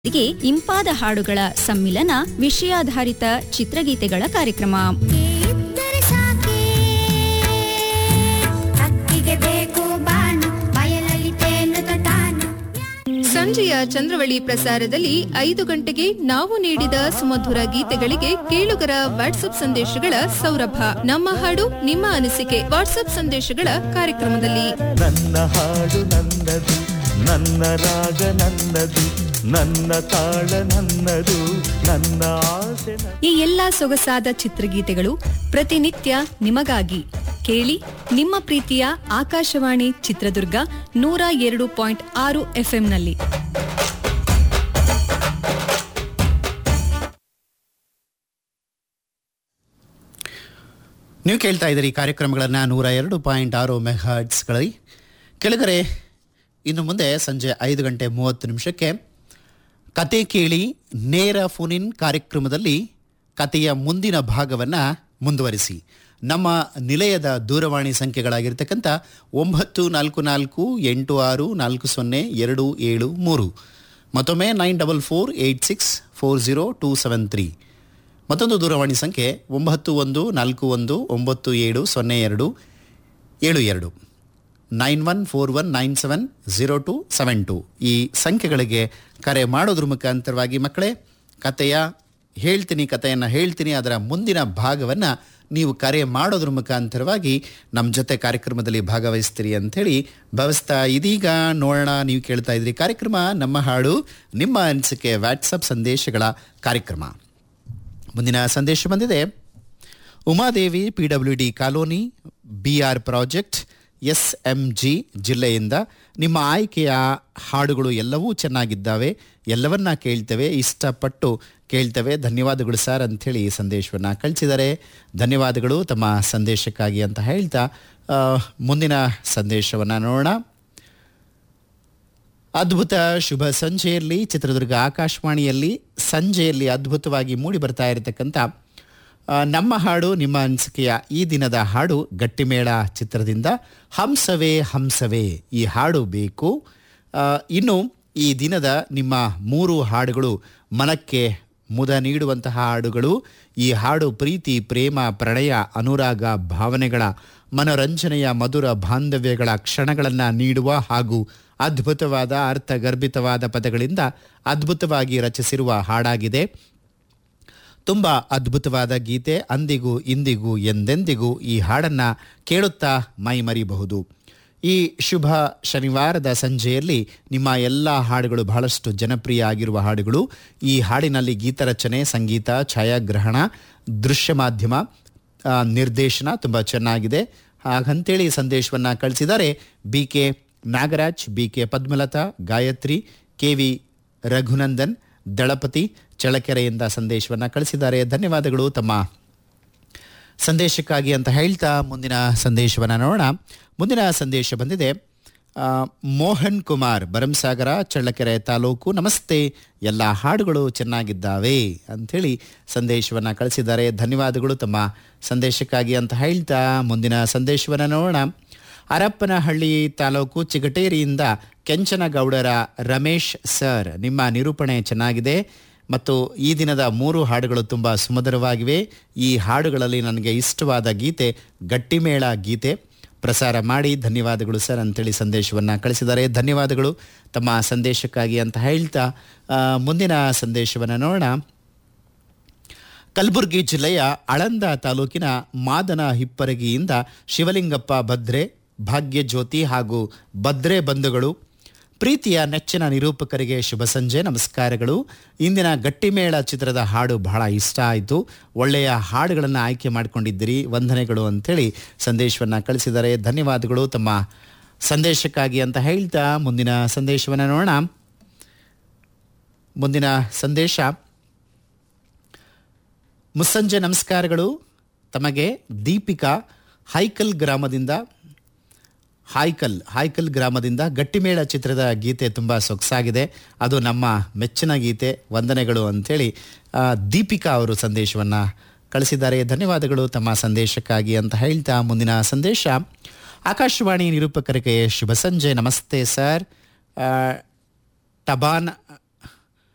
ಗೆ ಇಂಪಾದ ಹಾಡುಗಳ ಸಮ್ಮಿಲನ ವಿಷಯಾಧಾರಿತ ಚಿತ್ರಗೀತೆಗಳ ಕಾರ್ಯಕ್ರಮ ಇದ್ದರೆ ಸಾಕೆ ಅಕ್ಕಿಗೆ ಬೇಕು ಬಾನು ಬಯಲಲ್ಲಿ ತೇನು ತಾನು ಸಂಜೆಯ ಚಂದ್ರವಳಿ ಪ್ರಸಾರದಲ್ಲಿ ಐದು ಗಂಟೆಗೆ ನಾವು ನೀಡಿದ ಸುಮಧುರ ಗೀತೆಗಳಿಗೆ ಕೇಳುಗರ ವಾಟ್ಸ್ಆಪ್ ಸಂದೇಶಗಳ ಸೌರಭ ನಮ್ಮ ಹಾಡು ನಿಮ್ಮ ಅನಿಸಿಕೆ ವಾಟ್ಸ್ಆಪ್ ಸಂದೇಶಗಳ ಕಾರ್ಯಕ್ರಮದಲ್ಲಿ ನನ್ನ ಹಾಡು ನನ್ನದು ನನ್ನ ರಾಗ ನನ್ನದು ನನ್ನ ತಾಳ ನನ್ನದು ನನ್ನ ಆಸೆ ನನ್ನ ಈ ಎಲ್ಲಾ ಸೊಗಸಾದ ಚಿತ್ರಗೀತೆಗಳು ಪ್ರತಿನಿತ್ಯ ನಿಮಗಾಗಿ ಕೇಳಿ ನಿಮ್ಮ ಪ್ರೀತಿಯ ಆಕಾಶವಾಣಿ ಚಿತ್ರದುರ್ಗ ನೂರ ಎರಡು ಪಾಯಿಂಟ್ ಆರು ಎಫ್ಎಂನಲ್ಲಿ ನೀವು ಕೇಳ್ತಾ ಇದ್ದೀರಿ ಈ ಕಾರ್ಯಕ್ರಮಗಳನ್ನು ನೂರ ಎರಡು ಪಾಯಿಂಟ್ ಆರು ಮೆಗಾಟ್ಸ್ಗಳಲ್ಲಿ ಕೆಳಗರೆ ಇನ್ನು ಮುಂದೆ ಸಂಜೆ ಐದು ಗಂಟೆ ಮೂವತ್ತು ನಿಮಿಷಕ್ಕೆ ಕತೆ ಕೇಳಿ ನೇರ ಫೋನಿನ್ ಕಾರ್ಯಕ್ರಮದಲ್ಲಿ ಕತೆಯ ಮುಂದಿನ ಭಾಗವನ್ನು ಮುಂದುವರಿಸಿ ನಮ್ಮ ನಿಲಯದ ದೂರವಾಣಿ ಸಂಖ್ಯೆಗಳಾಗಿರ್ತಕ್ಕಂಥ ಒಂಬತ್ತು ನಾಲ್ಕು ನಾಲ್ಕು ಎಂಟು ಆರು ನಾಲ್ಕು ಸೊನ್ನೆ ಎರಡು ಏಳು ಮೂರು ಮತ್ತೊಮ್ಮೆ nine double four eight six four zero two seven three ಮತ್ತೊಂದು ದೂರವಾಣಿ ಸಂಖ್ಯೆ ಒಂಬತ್ತು ಒಂದು ನಾಲ್ಕು ಒಂದು ಒಂಬತ್ತು ಏಳು ಸೊನ್ನೆ ಎರಡು ಏಳು ಎರಡು nine one four one nine seven zero two seven two ಈ ಸಂಖ್ಯೆಗಳಿಗೆ ಕರೆ ಮಾಡೋದ್ರ ಮುಖಾಂತರವಾಗಿ ಮಕ್ಕಳೇ ಕತೆಯ ಹೇಳ್ತೀನಿ ಕಥೆಯನ್ನು ಹೇಳ್ತೀನಿ ಅದರ ಮುಂದಿನ ಭಾಗವನ್ನು ನೀವು ಕರೆ ಮಾಡೋದ್ರ ಮುಖಾಂತರವಾಗಿ ನಮ್ಮ ಜೊತೆ ಕಾರ್ಯಕ್ರಮದಲ್ಲಿ ಭಾಗವಹಿಸ್ತೀರಿ ಅಂಥೇಳಿ ಭಾವಿಸ್ತಾ ಇದೀಗ ನೋಡೋಣ ನೀವು ಕೇಳ್ತಾ ಇದ್ರಿ ಕಾರ್ಯಕ್ರಮ ನಮ್ಮ ಹಾಡು ನಿಮ್ಮ ಅನಿಸಿಕೆ ವಾಟ್ಸಪ್ ಸಂದೇಶಗಳ ಕಾರ್ಯಕ್ರಮ ಮುಂದಿನ ಸಂದೇಶ ಬಂದಿದೆ Umadevi P W D colony B R project S M G ಜಿಲ್ಲೆಯಿಂದ ನಿಮ್ಮ ಆಯ್ಕೆಯ ಹಾಡುಗಳು ಎಲ್ಲವೂ ಚೆನ್ನಾಗಿದ್ದಾವೆ ಎಲ್ಲವನ್ನ ಕೇಳ್ತೇವೆ ಇಷ್ಟಪಟ್ಟು ಕೇಳ್ತೇವೆ ಧನ್ಯವಾದಗಳು ಸರ್ ಅಂಥೇಳಿ ಈ ಸಂದೇಶವನ್ನು ಕಳಿಸಿದ್ದಾರೆ ಧನ್ಯವಾದಗಳು ತಮ್ಮ ಸಂದೇಶಕ್ಕಾಗಿ ಅಂತ ಹೇಳ್ತಾ ಆ, ಮುಂದಿನ ಸಂದೇಶವನ್ನು ನೋಡೋಣ ಅದ್ಭುತ ಶುಭ ಸಂಜೆಯಲ್ಲಿ ಚಿತ್ರದುರ್ಗ ಆಕಾಶವಾಣಿಯಲ್ಲಿ ಸಂಜೆಯಲ್ಲಿ ಅದ್ಭುತವಾಗಿ ಮೂಡಿ ಬರ್ತಾ ಇರತಕ್ಕಂಥ ಆ, ನಮ್ಮ ಹಾಡು ನಿಮ್ಮ ಅನಿಸಿಕೆಯ ಈ ದಿನದ ಹಾಡು ಗಟ್ಟಿಮೇಳ ಚಿತ್ರದಿಂದ ಹಂಸವೇ ಹಂಸವೇ ಈ ಹಾಡು ಬೇಕು ಆ, ಇನ್ನು ಈ ದಿನದ ನಿಮ್ಮ ಮೂರು ಹಾಡುಗಳು ಮನಕ್ಕೆ ಮುದ ನೀಡುವಂತಹ ಹಾಡುಗಳು ಈ ಹಾಡು ಪ್ರೀತಿ ಪ್ರೇಮ ಪ್ರಣಯ ಅನುರಾಗ ಭಾವನೆಗಳ ಮನೋರಂಜನೆಯ ಮಧುರ ಬಾಂಧವ್ಯಗಳ ಕ್ಷಣಗಳನ್ನು ನೀಡುವ ಹಾಗೂ ಅದ್ಭುತವಾದ ಅರ್ಥಗರ್ಭಿತವಾದ ಪದಗಳಿಂದ ಅದ್ಭುತವಾಗಿ ರಚಿಸಿರುವ ಹಾಡಾಗಿದೆ ತುಂಬ ಅದ್ಭುತವಾದ ಗೀತೆ ಅಂದಿಗೂ ಇಂದಿಗೂ ಎಂದೆಂದಿಗೂ ಈ ಹಾಡನ್ನು ಕೇಳುತ್ತಾ ಮೈ ಮರಿಬಹುದು ಈ ಶುಭ ಶನಿವಾರದ ಸಂಜೆಯಲ್ಲಿ ನಿಮ್ಮ ಎಲ್ಲ ಹಾಡುಗಳು ಬಹಳಷ್ಟು ಜನಪ್ರಿಯ ಆಗಿರುವ ಹಾಡುಗಳು ಈ ಹಾಡಿನಲ್ಲಿ ಗೀತರಚನೆ ಸಂಗೀತ ಛಾಯಾಗ್ರಹಣ ದೃಶ್ಯ ಮಾಧ್ಯಮ ಆ, ನಿರ್ದೇಶನ ತುಂಬ ಚೆನ್ನಾಗಿದೆ ಹಾಗಂತೇಳಿ ಸಂದೇಶವನ್ನು ಕಳಿಸಿದ್ದಾರೆ B K Nagaraj B K Padmalatha Gayathri K V Raghunandan Dalapathi ಚಳ್ಳಕೆರೆಯಿಂದ ಸಂದೇಶವನ್ನು ಕಳಿಸಿದ್ದಾರೆ ಧನ್ಯವಾದಗಳು ತಮ್ಮ ಸಂದೇಶಕ್ಕಾಗಿ ಅಂತ ಹೇಳ್ತಾ ಮುಂದಿನ ಸಂದೇಶವನ್ನು ನೋಡೋಣ ಮುಂದಿನ ಸಂದೇಶ ಬಂದಿದೆ ಆ, ಮೋಹನ್ ಕುಮಾರ್ ಭರಂಸಾಗರ ಚಳ್ಳಕೆರೆ ತಾಲೂಕು ನಮಸ್ತೆ ಎಲ್ಲ ಹಾಡುಗಳು ಚೆನ್ನಾಗಿದ್ದಾವೆ ಅಂಥೇಳಿ ಸಂದೇಶವನ್ನು ಕಳಿಸಿದ್ದಾರೆ ಧನ್ಯವಾದಗಳು ತಮ್ಮ ಸಂದೇಶಕ್ಕಾಗಿ ಅಂತ ಹೇಳ್ತಾ ಮುಂದಿನ ಸಂದೇಶವನ್ನು ನೋಡೋಣ ಹರಪ್ಪನಹಳ್ಳಿ ತಾಲೂಕು ಚಿಗಟೇರಿಯಿಂದ ಕೆಂಚನಗೌಡರ ರಮೇಶ್ ಸರ್ ನಿಮ್ಮ ನಿರೂಪಣೆ ಚೆನ್ನಾಗಿದೆ ಮತ್ತು ಈ ದಿನದ ಮೂರು ಹಾಡುಗಳು ತುಂಬ ಸುಮಧುರವಾಗಿವೆ ಈ ಹಾಡುಗಳಲ್ಲಿ ನನಗೆ ಇಷ್ಟವಾದ ಗೀತೆ ಗಟ್ಟಿಮೇಳ ಗೀತೆ ಪ್ರಸಾರ ಮಾಡಿ ಧನ್ಯವಾದಗಳು ಸರ್ ಅಂತೇಳಿ ಸಂದೇಶವನ್ನು ಕಳಿಸಿದ್ದಾರೆ ಧನ್ಯವಾದಗಳು ತಮ್ಮ ಸಂದೇಶಕ್ಕಾಗಿ ಅಂತ ಹೇಳ್ತಾ ಆ, ಮುಂದಿನ ಸಂದೇಶವನ್ನು ನೋಡೋಣ ಕಲಬುರಗಿ ಜಿಲ್ಲೆಯ ಆಳಂದ ತಾಲೂಕಿನ ಮಾದನ ಹಿಪ್ಪರಗಿಯಿಂದ ಶಿವಲಿಂಗಪ್ಪ ಭದ್ರೆ ಭಾಗ್ಯಜ್ಯೋತಿ ಹಾಗೂ ಭದ್ರೆ ಬಂಧುಗಳು ಪ್ರೀತಿಯ ನೆಚ್ಚಿನ ನಿರೂಪಕರಿಗೆ ಶುಭ ಸಂಜೆ ನಮಸ್ಕಾರಗಳು ಇಂದಿನ ಗಟ್ಟಿಮೇಳ ಚಿತ್ರದ ಹಾಡು ಬಹಳ ಇಷ್ಟ ಆಯಿತು ಒಳ್ಳೆಯ ಹಾಡುಗಳನ್ನು ಆಯ್ಕೆ ಮಾಡಿಕೊಂಡಿದ್ದೀರಿ ವಂದನೆಗಳು ಅಂಥೇಳಿ ಸಂದೇಶವನ್ನು ಕಳಿಸಿದ್ದಾರೆ ಧನ್ಯವಾದಗಳು ತಮ್ಮ ಸಂದೇಶಕ್ಕಾಗಿ ಅಂತ ಹೇಳ್ತಾ ಮುಂದಿನ ಸಂದೇಶವನ್ನು ನೋಡೋಣ ಮುಂದಿನ ಸಂದೇಶ ಮುಸ್ಸಂಜೆ ನಮಸ್ಕಾರಗಳು ತಮಗೆ ದೀಪಿಕಾ ಹೈಕಲ್ ಗ್ರಾಮದಿಂದ ಹಾಯ್ಕಲ್ ಹಾಯ್ಕಲ್ ಗ್ರಾಮದಿಂದ ಗಟ್ಟಿಮೇಳ ಚಿತ್ರದ ಗೀತೆ ತುಂಬ ಸೊಗಸಾಗಿದೆ ಅದು ನಮ್ಮ ಮೆಚ್ಚಿನ ಗೀತೆ ವಂದನೆಗಳು ಅಂಥೇಳಿ ಆ, ದೀಪಿಕಾ ಅವರು ಸಂದೇಶವನ್ನು ಕಳಿಸಿದ್ದಾರೆ ಧನ್ಯವಾದಗಳು ತಮ್ಮ ಸಂದೇಶಕ್ಕಾಗಿ ಅಂತ ಹೇಳ್ತಾ ಮುಂದಿನ ಸಂದೇಶ ಆಕಾಶವಾಣಿ ನಿರೂಪಕರಿಗೆ ಶುಭ ಸಂಜೆ ನಮಸ್ತೆ ಸರ್ ಆ, ಟಬಾನ್